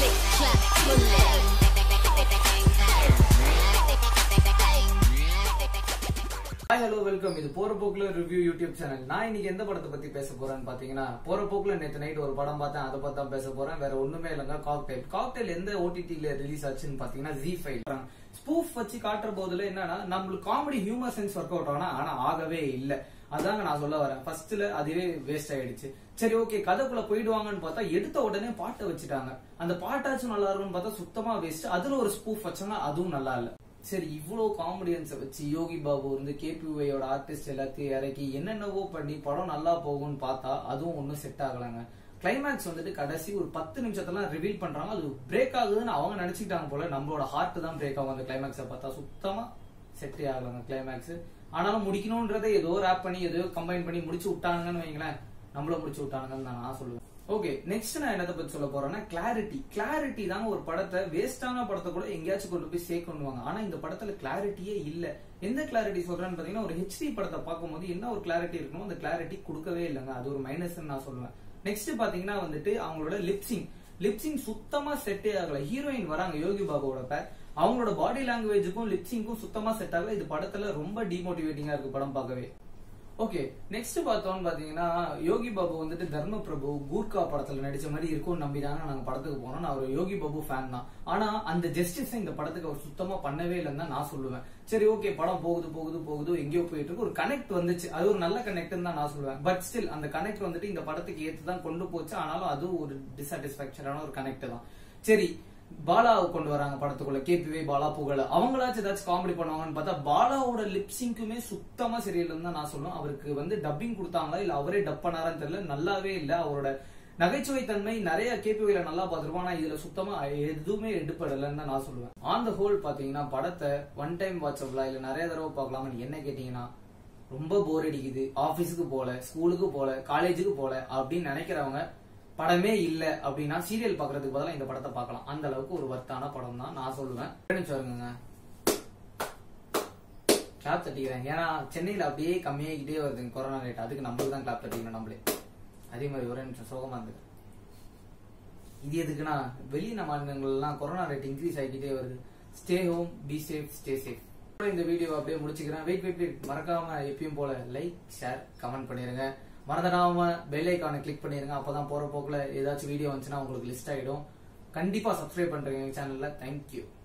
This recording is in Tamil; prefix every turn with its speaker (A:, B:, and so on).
A: click, clap, pull
B: hi hello welcome இது போற போக்குல ரிவ்யூ யூடியூப் சேனல் நான் இன்னைக்கு எந்த படத்தை பத்தி பேச போறேன்னு பாத்தீங்கன்னா போற போக்குல நேத்து நைட் ஒரு படம் பார்த்தேன் அதை பத்தி தான் பேச போறேன் வேற ஒண்ணுமே இல்லைங்க காக்டெயில் காக்டெயில் எந்த ஓடிடில ரிலீஸ் ஆச்சுன்னு பாத்தீங்கன்னா ஜி ஃபைவ் ஸ்பூஃப் வச்சு காட்டுற போதுல என்னன்னா நம்மளுக்கு comedy humour sense work out ஆனா ஆனா ஆகவே இல்ல அதாங்க நான் சொல்ல வரேன் ஃபர்ஸ்ட்ல அதுவே வேஸ்ட் ஆயிடுச்சு சரி ஓகே கதைக்குள்ள போயிடுவாங்கன்னு பார்த்தா எடுத்த உடனே பாட்டை வச்சுட்டாங்க அந்த பாட்டாச்சும் நல்லா இருக்கும்னு பார்த்தா சுத்தமா வேஸ்ட் அதுல ஒரு ஸ்பூஃப் வச்சாங்க அதுவும் நல்லா இல்ல சரி இவ்வளவு காமெடியன்ஸை வச்சு யோகி பாபு வந்து கேபிஒயோட ஆர்டிஸ்ட் எல்லாத்தையும் இறக்கி என்னென்னவோ பண்ணி படம் நல்லா போகும்னு பார்த்தா அதுவும் ஒன்றும் செட் ஆகலைங்க கிளைமேக்ஸ் வந்துட்டு கடைசி ஒரு பத்து நிமிஷத்தெல்லாம் ரிவீல் பண்றாங்க அது பிரேக் ஆகுதுன்னு அவங்க நினைச்சுக்கிட்டாங்க போல நம்மளோட ஹார்ட் தான் பிரேக் ஆகும் அந்த கிளைமேக்ஸை பார்த்தா சுத்தமா செட்டே ஆகலைங்க கிளைமேக்ஸ் ஆனாலும் முடிக்கணும்ன்றதை ஏதோ ரேப் பண்ணி ஏதோ கம்பைன் பண்ணி முடிச்சு விட்டானுங்கன்னு வைங்களேன் நம்மள முடிச்சு விட்டானுங்கன்னு தான் நான் சொல்லுவேன் ஓகே நெக்ஸ்ட் நான் என்னத்தை பத்தி சொல்ல போறேன்னா கிளாரிட்டி கிளாரிட்டி தாங்க ஒரு படத்தை வேஸ்டான படத்தை கூட எங்கேயாச்சும் கொண்டு போய் சேர்க்கணுவாங்க ஆனா இந்த படத்துல கிளாரிட்டியே இல்ல எந்த கிளாரிட்டி சொல்றேன்னு பாத்தீங்கன்னா ஒரு ஹெச்டி படத்தை பார்க்கும்போது என்ன ஒரு கிளாரிட்டி இருக்கணும் அந்த கிளாரிட்டி கொடுக்கவே இல்லைங்க அது ஒரு மைனஸ் நான் சொல்லுவேன் நெக்ஸ்ட் பாத்தீங்கன்னா வந்துட்டு அவங்களோட லிப்சிங் லிப்சிங் சுத்தமா செட்டே ஆகல ஹீரோயின் வராங்க யோகி பாபுவோட பேர் அவங்களோட பாடி லாங்குவேஜுக்கும் லிப்சிங்க்கும் சுத்தமா செட் ஆகல இது படத்துல ரொம்ப டிமோட்டிவேட்டிங்கா இருக்கு படம் பார்க்கவே ஓகே நெக்ஸ்ட் பார்த்தோம்னு பாத்தீங்கன்னா யோகி பாபு வந்துட்டு தர்ம பிரபு கூர்கா படத்துல நடிச்ச மாதிரி இருக்கும்னு நம்பி தாங்க நாங்க படத்துக்கு போனோம் நான் ஒரு யோகி பாபு ஃபேன் தான் ஆனா அந்த ஜஸ்டிஸ் இந்த படத்துக்கு அவர் சுத்தமா பண்ணவே இல்லைன்னு தான் நான் சொல்லுவேன் சரி ஓகே படம் போகுது போகுது போகுது எங்கேயோ போயிட்டு இருக்கு ஒரு கனெக்ட் வந்துச்சு அது ஒரு நல்ல கனெக்ட் தான் நான் சொல்லுவேன் பட் ஸ்டில் அந்த கனெக்ட் வந்துட்டு இந்த படத்துக்கு ஏத்து தான் கொண்டு போச்சு ஆனாலும் அது ஒரு டிசாட்டிஸ்பாக்சரான ஒரு கனெக்ட் தான் சரி பாலாவை கொண்டு வராங்க படத்துக்குள்ள கேபிவே பாலா புகழ அவங்களாச்சும் ஏதாச்சும் காமெடி பண்ணுவாங்கன்னு பார்த்தா பாலாவோட லிப்சிங்க்குமே சுத்தமா சரியில்லைன்னு தான் நான் சொல்லுவேன் அவருக்கு வந்து டப்பிங் கொடுத்தாங்களா இல்ல அவரே டப் பண்ணாரான்னு தெரியல நல்லாவே இல்ல அவரோட நகைச்சுவை தன்மை நிறைய கேபிவில நல்லா பார்த்திருப்போம் ஆனா இதுல சுத்தமா எதுவுமே எடுப்படலைன்னு தான் நான் சொல்லுவேன் ஆன் த ஹோல் பாத்தீங்கன்னா படத்தை ஒன் டைம் வாட்சபிளா இல்ல நிறைய தடவை பார்க்கலாம்னு என்ன கேட்டீங்கன்னா ரொம்ப போர் அடிக்குது ஆபீஸுக்கு போல ஸ்கூலுக்கு போல காலேஜுக்கு போல அப்படின்னு நினைக்கிறவங்க படமே இல்ல அப்படின்னா சீரியல் பாக்குறதுக்கு பதிலா இந்த படத்தை பார்க்கலாம் அந்த அளவுக்கு ஒரு வர்த்தான படம் தான் நான் சொல்லுவேன் நினைச்சு கிளாப் தட்டிக்கிறேன் ஏன்னா சென்னையில அப்படியே கம்மியாகிட்டே வருது கொரோனா ரேட் அதுக்கு நம்மளுக்கு தான் கிளாப் தட்டிக்கணும் நம்மளே அதே மாதிரி ஒரே நிமிஷம் சோகமா இருந்தது இது எதுக்குன்னா வெளிய மாநிலங்கள்லாம் கொரோனா ரேட் இன்க்ரீஸ் ஆகிக்கிட்டே வருது stay home be safe stay safe இந்த வீடியோ அப்படியே முடிச்சுக்கிறேன் வெயிட் வெயிட் வெயிட் மறக்காம எப்பயும் போல லைக் ஷேர் கமெண்ட் பண்ணிருங்க மறந்துடாம பெல் ஐக்கானை கிளிக் பண்ணிருங்க அப்பதான் போற போக்குல ஏதாச்சும் வீடியோ வந்துச்சுன்னா உங்களுக்கு லிஸ்ட் ஆயிடும் கண்டிப்பா சப்ஸ்கிரைப் பண்றீங்க சேனல்ல தேங்க்யூ